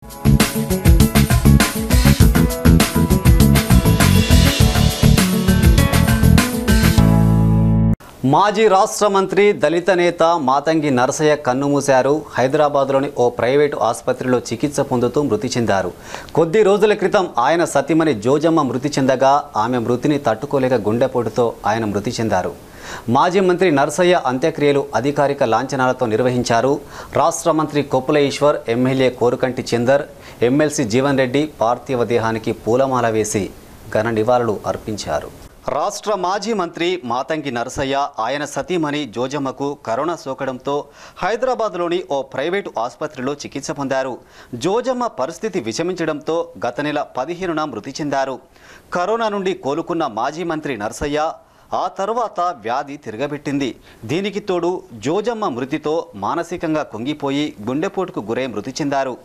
మాజీ రాష్ట్ర మంత్రి దళిత నేత మాతంగి నరసయ్య కన్నుమూశారు హైదరాబాద్లోని ఓ ప్రైవేటు ఆసుపత్రిలో చికిత్స పొందుతూ మృతి చెందారు కొద్ది రోజుల క్రితం ఆయన సతీమణి జోజమ్మ మృతి చెందగా ఆమె మృతిని తట్టుకోలేక గుండెపోటుతో ఆయన మృతి చెందారు మాజీ మంత్రి నరసయ్య అంత్యక్రియలు అధికారిక లాంఛనాలతో నిర్వహించారు రాష్ట్ర మంత్రి కొప్పుల ఈశ్వర్ ఎమ్మెల్యే కోరుకంటి చందర్ ఎమ్మెల్సీ జీవన్ రెడ్డి పార్థివ దేహానికి పూలమాల వేసి ఘన నివాళులు అర్పించారు రాష్ట్ర మాజీ మంత్రి మాతంగి నరసయ్య ఆయన సతీమణి జోజమ్మకు కరోనా సోకడంతో హైదరాబాద్లోని ఓ ప్రైవేటు ఆసుపత్రిలో చికిత్స పొందారు జోజమ్మ పరిస్థితి విషమించడంతో గత నెల పదిహేనున మృతి చెందారు కరోనా నుండి కోలుకున్న మాజీ మంత్రి నరసయ్య ఆ తరువాత వ్యాధి తిరగబెట్టింది దీనికి తోడు జోజమ్మ మృతితో మానసికంగా కుంగిపోయి గుండెపోటుకు గురై మృతి చెందారు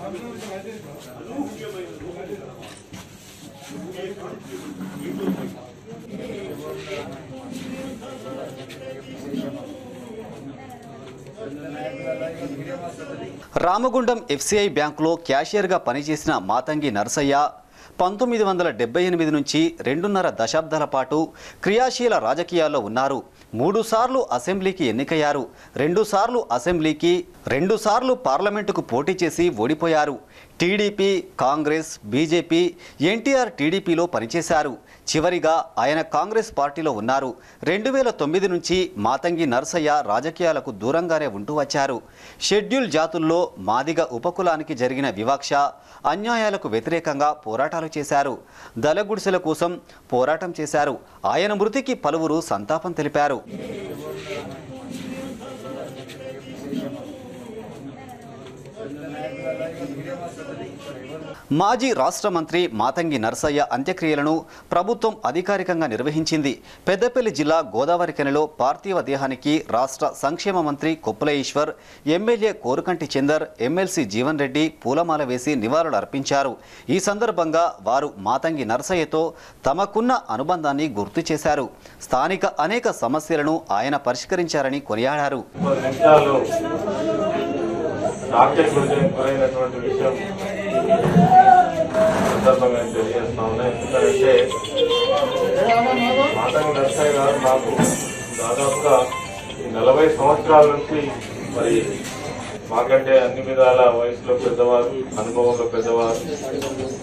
రామగుండం ఎఫ్సిఐ బ్యాంకులో క్యాషియర్గా పనిచేసిన మాతంగి నరసయ్య పంతొమ్మిది వందల డెబ్బై ఎనిమిది నుంచి రెండున్నర దశాబ్దాల పాటు క్రియాశీల రాజకీయాల్లో ఉన్నారు మూడుసార్లు అసెంబ్లీకి ఎన్నికయ్యారు రెండుసార్లు అసెంబ్లీకి రెండుసార్లు పార్లమెంటుకు పోటీ చేసి ఓడిపోయారు టీడీపీ కాంగ్రెస్ బీజేపీ ఎన్టీఆర్ టీడీపీలో పనిచేశారు చివరిగా ఆయన కాంగ్రెస్ పార్టీలో ఉన్నారు రెండు వేల తొమ్మిది నుంచి మాతంగి నరసయ్య రాజకీయాలకు దూరంగానే ఉంటూ వచ్చారు షెడ్యూల్ జాతుల్లో మాదిగ ఉపకులానికి జరిగిన వివక్ష అన్యాయాలకు వ్యతిరేకంగా పోరాటాలు చేశారు దళగుడిసెల కోసం పోరాటం చేశారు ఆయన మృతికి పలువురు సంతాపం తెలిపారు మాజీ రాష్ట్ర మంత్రి మాతంగి నరసయ్య అంత్యక్రియలను ప్రభుత్వం అధికారికంగా నిర్వహించింది పెద్దపల్లి జిల్లా గోదావరికెనలో పార్థివ దేహానికి రాష్ట్ర సంక్షేమ మంత్రి కొప్పుల ఈశ్వర్ ఎమ్మెల్యే కోరుకంటి చందర్ ఎమ్మెల్సీ జీవన్ రెడ్డి పూలమాల వేసి నివాళులు అర్పించారు ఈ సందర్భంగా వారు మాతంగి నరసయ్యతో తమకున్న అనుబంధాన్ని గుర్తు చేశారు స్థానిక అనేక సమస్యలను ఆయన పరిష్కరించారని కొనియాడారు పది నిమిషాలు డాక్టర్ గురించి గురైనటువంటి విషయం సందర్భంగా నేను తెలియజేస్తా ఉన్నా ఎందుకంటే మాతంగి నరసయ్య గారు నాకు దాదాపుగా ఈ నలభై సంవత్సరాల నుంచి మరి మాకంటే అన్ని విధాల వయసులో పెద్దవారు అనుభవంలో పెద్దవారు